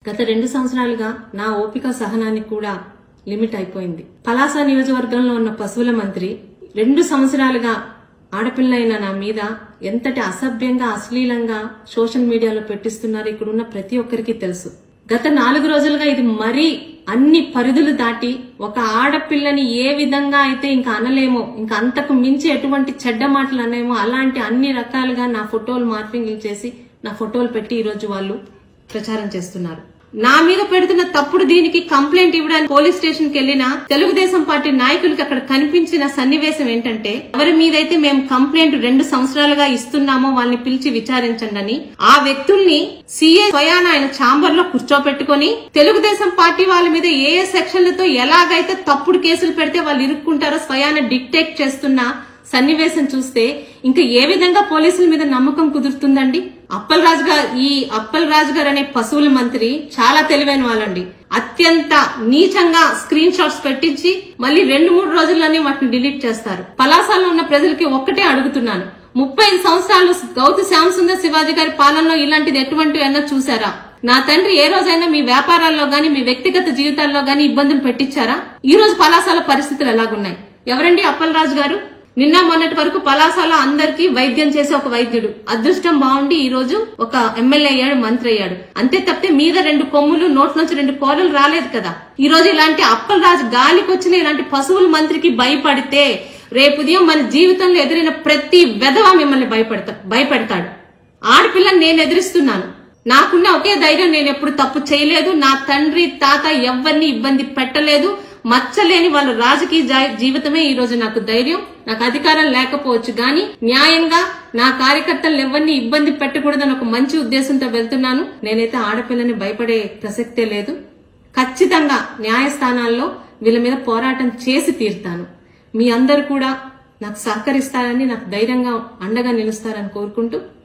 గత రెండు సంవత్సరాలుగా నా ఓపిక సహనానికి కూడా లిమిట్ అయిపోయింది పలాస నియోజకవర్గంలో ఉన్న పశువుల మంత్రి రెండు సంవత్సరాలుగా ఆడపిల్లైన నా మీద ఎంతటి అసభ్యంగా అశ్లీలంగా సోషల్ మీడియాలో పెట్టిస్తున్నారు ఇక్కడ ఉన్న ప్రతి ఒక్కరికి తెలుసు గత నాలుగు రోజులుగా ఇది మరీ అన్ని పరిధులు దాటి ఒక ఆడపిల్లని ఏ విధంగా అయితే ఇంకా అనలేమో ఇంకా అంతకు మించి ఎటువంటి చెడ్డ మాటలు అనేమో అలాంటి అన్ని రకాలుగా నా ఫోటోలు మార్పింగ్ చేసి నా ఫోటోలు పెట్టి ఈ రోజు వాళ్ళు ప్రచారం చేస్తున్నారు నా మీద పెడుతున్న తప్పుడు దీనికి కంప్లైంట్ ఇవ్వడానికి పోలీస్ స్టేషన్ కి వెళ్లిన తెలుగుదేశం పార్టీ నాయకులకి అక్కడ కనిపించిన సన్నివేశం ఏంటంటే ఎవరి మీదైతే మేము కంప్లైంట్ రెండు సంవత్సరాలుగా ఇస్తున్నామో వాళ్ళని పిలిచి విచారించండి అని ఆ వ్యక్తుల్ని సీఏ స్వయాన ఆయన ఛాంబర్ లో కూర్చోపెట్టుకుని తెలుగుదేశం పార్టీ వాళ్ళ మీద ఏ ఏ సెక్షన్లతో ఎలాగైతే తప్పుడు కేసులు పెడితే వాళ్ళు ఇరుక్కుంటారో స్వయాన డిక్టేట్ చేస్తున్న సన్నివేశం చూస్తే ఇంకా ఏ విధంగా పోలీసుల మీద నమ్మకం కుదురుతుందండి అప్పల్ రాజు గారు ఈ అప్పల్ రాజు గారు అనే పశువుల మంత్రి చాలా తెలివైన వాళ్ళండి అత్యంత నీచంగా స్క్రీన్ షాట్స్ పెట్టించి మళ్ళీ రెండు మూడు రోజుల్లోనే వాటిని డిలీట్ చేస్తారు పలాసాలో ఉన్న ప్రజలకి ఒక్కటే అడుగుతున్నాను ముప్పై ఐదు సంవత్సరాలు గౌతు శ్యామసుందర్ శివాజీ గారి పాలనలో ఇలాంటిది ఎటువంటివి అన్నా చూసారా నా తండ్రి ఏ రోజైనా మీ వ్యాపారాల్లో గాని మీ వ్యక్తిగత జీవితాల్లో గాని ఇబ్బందులు పెట్టించారా ఈ రోజు పలాసాల పరిస్థితులు ఎలాగున్నాయి ఎవరండి అప్పల్ రాజు గారు నిన్న మొన్నటి వరకు పలాసాల అందరికీ వైద్యం చేసే ఒక వైద్యుడు అదృష్టం బాగుండి ఈ రోజు ఒక ఎమ్మెల్యే అయ్యాడు మంత్రి అయ్యాడు అంతే తప్పితే మీద రెండు కొమ్ములు నోట్ నుంచి రెండు కోరలు రాలేదు కదా ఈ రోజు ఇలాంటి అప్పల్ రాజు గాలికి వచ్చిన ఇలాంటి పశువుల మంత్రికి భయపడితే రేపు ఉదయం మన జీవితంలో ఎదురైన ప్రతి వెధవ మిమ్మల్ని భయపడతా భయపెడతాడు ఆడపిల్లని నేను ఎదిరిస్తున్నాను నాకున్న ఒకే ధైర్యం నేను ఎప్పుడు తప్పు చేయలేదు నా తండ్రి తాత ఎవరిని ఇబ్బంది పెట్టలేదు మచ్చలేని వాళ్ళ రాజకీయ జా- జీవితమే ఈ రోజు నాకు ధైర్యం నాకు అధికారం లేకపోవచ్చు గాని న్యాయంగా నా కార్యకర్తలను ఎవరిని ఇబ్బంది పెట్టకూడదని ఒక మంచి ఉద్దేశంతో వెళ్తున్నాను నేనైతే ఆడపిల్లని భయపడే ప్రసక్తే లేదు ఖచ్చితంగా న్యాయస్థానాల్లో వీళ్ళ మీద పోరాటం చేసి తీరుతాను మీ అందరు కూడా నాకు సహకరిస్తారని నాకు ధైర్యంగా అండగా నిలుస్తారని కోరుకుంటూ